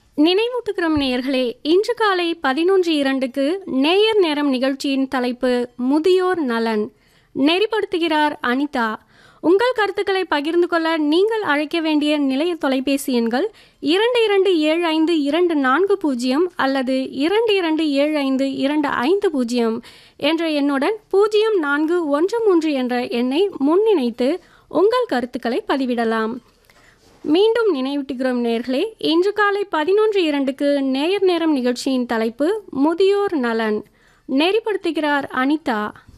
நினைவூட்டுகிறோம் நேயர்களே இன்று காலை பதினொன்று இரண்டுக்கு நேயர் நேரம் நிகழ்ச்சியின் தலைப்பு முதியோர் நலன் நெறிப்படுத்துகிறார் அனிதா உங்கள் கருத்துக்களை பகிர்ந்து கொள்ள நீங்கள் அழைக்க வேண்டிய நிலைய தொலைபேசி எண்கள் இரண்டு இரண்டு ஏழு ஐந்து இரண்டு நான்கு பூஜ்ஜியம் அல்லது இரண்டு இரண்டு ஏழு ஐந்து இரண்டு ஐந்து பூஜ்ஜியம் என்ற எண்ணுடன் பூஜ்ஜியம் நான்கு ஒன்று மூன்று என்ற எண்ணை முன்னிணைத்து உங்கள் கருத்துக்களை பதிவிடலாம் மீண்டும் நினைவூட்டுகிறோம் நேர்களே இன்று காலை பதினொன்று இரண்டுக்கு நேயர் நேரம் நிகழ்ச்சியின் தலைப்பு முதியோர் நலன் நெறிப்படுத்துகிறார் அனிதா